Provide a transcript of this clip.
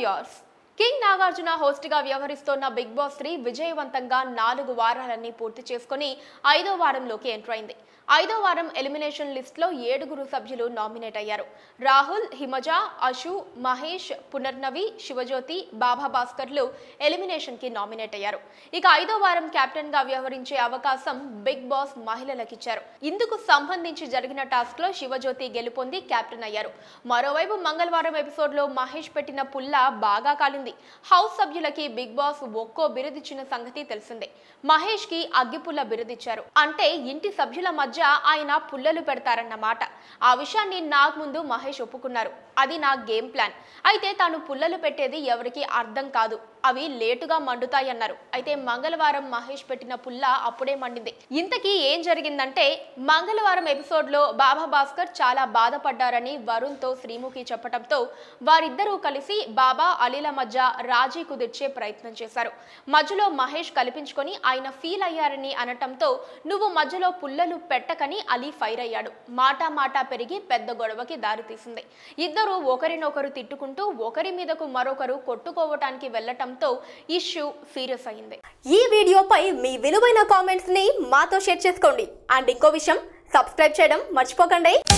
viewers king Nagarjuna host గా వ్యవహరిస్తోన్న big boss three విజయవంతంగా నాలుగు వారాలన్నీ పూర్తి చేసుకుని ఐదో వారంలోకి ఎంటర్ అయింది ఐదో వారం ఎలిమినేషన్ లిస్ట్ లో ఏడుగురు సభ్యులు నామినేట్ అయ్యారు రాహుల్ హిమజ అశు మహేష్ పునర్నవి శివజ్యోతి బాబా భాస్కర్లు ఎలిమినేషన్ కి నామినేట్ అయ్యారు ఇక ఐదో వారం కెప్టెన్ గా వ్యవహరించే అవకాశం బిగ్ బాస్ మహిళలకిచ్చారు ఇందుకు సంబంధించి జరిగిన టాస్క్ లో శివజ్యోతి గెలుపొంది కెప్టెన్ అయ్యారు మరోవైపు మంగళవారం ఎపిసోడ్ లో మహేష్ పెట్టిన పుల్ల బాగా కాలింది హౌస్ సభ్యులకి బిగ్ బాస్ ఒక్కో బిరుదిచ్చిన సంగతి తెలిసిందే మహేష్ కి అగ్గిపుల్ల బిరుదిచ్చారు అంటే ఇంటి సభ్యుల మధ్య ఆయన పుల్లలు పెడతారన్నమాట ఆ విషయాన్ని నాకు ముందు మహేష్ ఒప్పుకున్నారు అది నా గేమ్ ప్లాన్ అయితే తాను పుల్లలు పెట్టేది ఎవరికి అర్థం కాదు అవి లేటుగా మండుతాయన్నారు అయితే మంగళవారం మహేష్ పెట్టిన పుల్ల అప్పుడే మండింది ఇంతకీ ఏం జరిగిందంటే మంగళవారం ఎపిసోడ్ లో బాబా భాస్కర్ చాలా బాధపడ్డారని వరుణ్ తో శ్రీముఖి చెప్పడంతో వారిద్దరూ కలిసి బాబా అలీల మధ్య రాజీ కుదిర్చే ప్రయత్నం చేశారు మధ్యలో మహేష్ కల్పించుకొని ఆయన ఫీల్ అయ్యారని అనటంతో నువ్వు మధ్యలో పుల్లలు పెట్టకని అలీ ఫైర్ అయ్యాడు మాటా మాటా పెరిగి పెద్ద గొడవకి దారితీసింది ఇద్దరు ఒకరినొకరు తిట్టుకుంటూ ఒకరి మీదకు మరొకరు కొట్టుకోవటానికి వెళ్లటంతో ఇష్యూ సీరియస్ అయింది ఈ వీడియోపై మీ విలువైన కామెంట్స్ ని మాతో షేర్ చేసుకోండి అండ్ ఇంకో విషయం సబ్స్క్రైబ్ చేయడం మర్చిపోకండి